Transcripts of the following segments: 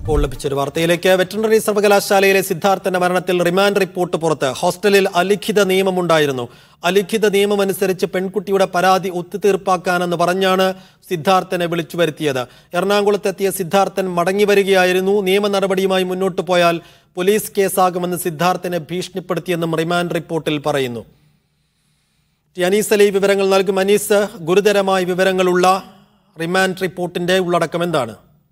ഇപ്പോൾ ലഭിച്ചൊരു വാർത്തയിലേക്ക് വെറ്ററിനറി സർവകലാശാലയിലെ സിദ്ധാർത്ഥന്റെ മരണത്തിൽ റിമാൻഡ് റിപ്പോർട്ട് പുറത്ത് ഹോസ്റ്റലിൽ അലിഖിത നിയമമുണ്ടായിരുന്നു അലിഖിത നിയമമനുസരിച്ച് പെൺകുട്ടിയുടെ പരാതി ഒത്തുതീർപ്പാക്കാനെന്ന് പറഞ്ഞാണ് സിദ്ധാർത്ഥനെ വിളിച്ചു വരുത്തിയത് എറണാകുളത്തെത്തിയ സിദ്ധാർത്ഥൻ മടങ്ങി വരികയായിരുന്നു നിയമ നടപടിയുമായി മുന്നോട്ടു പോയാൽ പോലീസ് കേസാകുമെന്ന് സിദ്ധാർത്ഥനെ ഭീഷണിപ്പെടുത്തിയെന്നും റിമാൻഡ് റിപ്പോർട്ടിൽ പറയുന്നു ടി അനീസ് അലി വിവരങ്ങൾ നൽകും അനീസ് ഗുരുതരമായ വിവരങ്ങളുള്ള റിമാൻഡ് റിപ്പോർട്ടിന്റെ ഉള്ളടക്കം എന്താണ്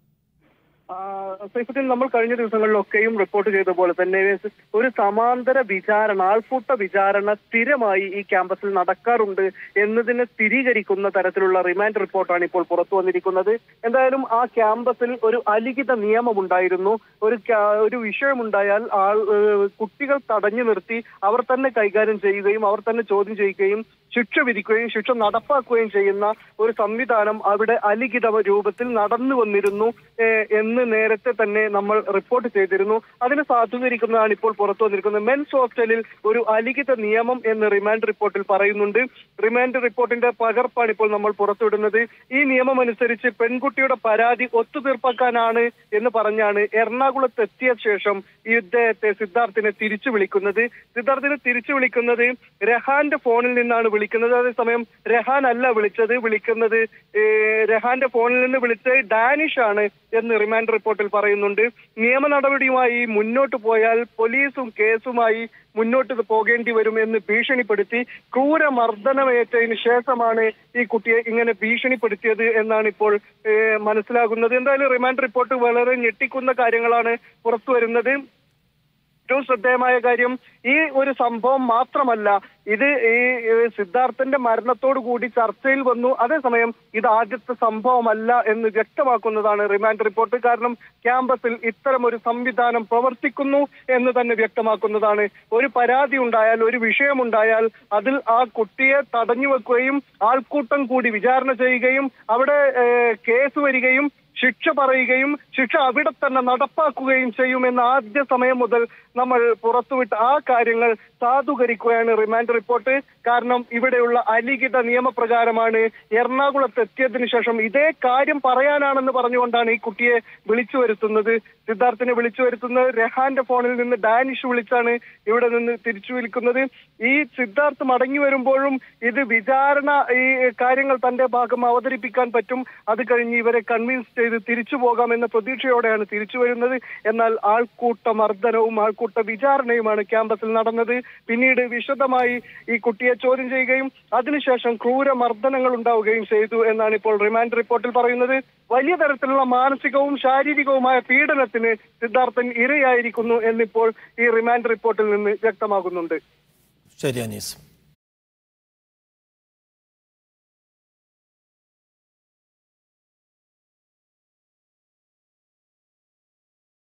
സൈഫുദ്ദീൻ നമ്മൾ കഴിഞ്ഞ ദിവസങ്ങളിലൊക്കെയും റിപ്പോർട്ട് ചെയ്ത പോലെ തന്നെ ഒരു സമാന്തര വിചാരണ ആൾക്കൂട്ട വിചാരണ സ്ഥിരമായി ഈ ക്യാമ്പസിൽ നടക്കാറുണ്ട് എന്നതിനെ സ്ഥിരീകരിക്കുന്ന തരത്തിലുള്ള റിമാൻഡ് റിപ്പോർട്ടാണ് ഇപ്പോൾ പുറത്തു വന്നിരിക്കുന്നത് എന്തായാലും ആ ക്യാമ്പസിൽ ഒരു അലിഖിത നിയമമുണ്ടായിരുന്നു ഒരു ക്യാ- ഒരു വിഷയമുണ്ടായാൽ ആൾ ഏഹ് കുട്ടികൾ തടഞ്ഞു നിർത്തി അവർ തന്നെ കൈകാര്യം ചെയ്യുകയും അവർ തന്നെ ചോദ്യം ചെയ്യുകയും ശിക്ഷ വിധിക്കുകയും ശിക്ഷ നടപ്പാക്കുകയും ചെയ്യുന്ന ഒരു സംവിധാനം അവിടെ അലിഖിത രൂപത്തിൽ നടന്നു വന്നിരുന്നു ഏഹ് എന്ന് നേരത്തെ തന്നെ നമ്മൾ റിപ്പോർട്ട് ചെയ്തിരുന്നു അതിനെ സാധൂകരിക്കുന്നതാണ് ഇപ്പോൾ പുറത്തു വന്നിരിക്കുന്നത് മെൻസ് ഹോസ്റ്റലിൽ ഒരു അലിഖിത നിയമം എന്ന് റിമാൻഡ് റിപ്പോർട്ടിൽ പറയുന്നുണ്ട് റിമാൻഡ് റിപ്പോർട്ടിന്റെ പകർപ്പാണ് ഇപ്പോൾ നമ്മൾ പുറത്തുവിടുന്നത് ഈ നിയമം അനുസരിച്ച് പെൺകുട്ടിയുടെ പരാതി ഒത്തുതീർപ്പാക്കാനാണ് എന്ന് പറഞ്ഞാണ് എറണാകുളത്ത് എത്തിയ ശേഷം ഈ ഇദ്ദേഹത്തെ സിദ്ധാർത്ഥിനെ തിരിച്ചു വിളിക്കുന്നത് സിദ്ധാർത്ഥിനെ തിരിച്ചു വിളിക്കുന്നത് രഹാന്റെ ഫോണിൽ നിന്നാണ് വിളിക്കുന്നത് അതേസമയം രഹാൻ അല്ല വിളിച്ചത് വിളിക്കുന്നത് ഏഹ്, രഹാന്റെ ഫോണിൽ നിന്ന് വിളിച്ചത് ഡാനിഷ് ആണ് എന്ന് റിമാൻഡ് റിപ്പോർട്ടിൽ പറയുന്നുണ്ട് നിയമ നടപടിയുമായി മുന്നോട്ട് പോയാൽ പോലീസും കേസുമായി മുന്നോട്ട് പോകേണ്ടി വരും എന്ന് ഭീഷണിപ്പെടുത്തി ക്രൂരമർദ്ദനമേറ്റതിന് ശേഷമാണ് ഈ കുട്ടിയെ ഇങ്ങനെ ഭീഷണിപ്പെടുത്തിയത് എന്നാണ് ഇപ്പോൾ ഏഹ്, മനസ്സിലാകുന്നത് എന്തായാലും റിമാൻഡ് റിപ്പോർട്ട് വളരെ ഞെട്ടിക്കുന്ന കാര്യങ്ങളാണ് പുറത്തു വരുന്നത് ഏറ്റവും ശ്രദ്ധേയമായ കാര്യം ഈ ഒരു സംഭവം മാത്രമല്ല ഇത് ഈ ഈ സിദ്ധാർത്ഥന്റെ മരണത്തോടു കൂടി ചർച്ചയിൽ വന്നു അതേസമയം ഇത് ആദ്യത്തെ സംഭവമല്ല എന്ന് വ്യക്തമാക്കുന്നതാണ് റിമാൻഡ് റിപ്പോർട്ട് കാരണം ക്യാമ്പസിൽ ഇത്തരം ഒരു സംവിധാനം പ്രവർത്തിക്കുന്നു എന്ന് തന്നെ വ്യക്തമാക്കുന്നതാണ് ഒരു പരാതി ഉണ്ടായാൽ ഒരു വിഷയമുണ്ടായാൽ അതിൽ ആ കുട്ടിയെ തടഞ്ഞു വെക്കുകയും ആൾക്കൂട്ടം കൂടി വിചാരണ ചെയ്യുകയും അവിടെ ഏഹ്, കേസ് വരികയും ശിക്ഷ പറയുകയും ശിക്ഷ അവിടെ തന്നെ നടപ്പാക്കുകയും ചെയ്യുമെന്ന് ആദ്യ സമയം മുതൽ നമ്മൾ പുറത്തുവിട്ട ആ കാര്യങ്ങൾ സാധൂകരിക്കുകയാണ് റിമാൻഡ് റിപ്പോർട്ട് കാരണം ഇവിടെയുള്ള അലിഖിത നിയമപ്രകാരമാണ് എറണാകുളത്ത് എത്തിയതിനു ശേഷം ഇതേ കാര്യം പറയാനാണെന്ന് പറഞ്ഞുകൊണ്ടാണ് ഈ കുട്ടിയെ വിളിച്ചു വരുത്തുന്നത് സിദ്ധാർത്ഥിനെ വിളിച്ചു വരുത്തുന്നത് രഹാന്റെ ഫോണിൽ നിന്ന് ഡാനിഷ് വിളിച്ചാണ് ഇവിടെ നിന്ന് തിരിച്ചു വിളിക്കുന്നത് ഈ സിദ്ധാർത്ഥ് മടങ്ങി വരുമ്പോഴും ഇത് വിചാരണ ഈ കാര്യങ്ങൾ തന്റെ ഭാഗം അവതരിപ്പിക്കാൻ പറ്റും അത് കഴിഞ്ഞ് ഇവരെ കൺവിൻസ് ചെയ്ത് തിരിച്ചു പോകാമെന്ന പ്രതീക്ഷയോടെയാണ് തിരിച്ചു വരുന്നത് എന്നാൽ ആൾക്കൂട്ട മർദ്ദനവും ആൾക്കൂട്ട വിചാരണയുമാണ് ക്യാമ്പസിൽ നടന്നത് പിന്നീട് വിശദമായി ഈ കുട്ടിയെ ചോദ്യം ചെയ്യുകയും അതിനുശേഷം ക്രൂര മർദ്ദനങ്ങൾ ഉണ്ടാവുകയും ചെയ്തു എന്നാണ് ഇപ്പോൾ റിമാൻഡ് റിപ്പോർട്ടിൽ പറയുന്നത് വലിയ തരത്തിലുള്ള മാനസികവും ശാരീരികവുമായ പീഡനത്തിന് സിദ്ധാർത്ഥൻ ഇരയായിരിക്കുന്നു എന്നിപ്പോൾ ഈ റിമാൻഡ് റിപ്പോർട്ടിൽ നിന്ന് വ്യക്തമാകുന്നുണ്ട് ശരി അനീസ്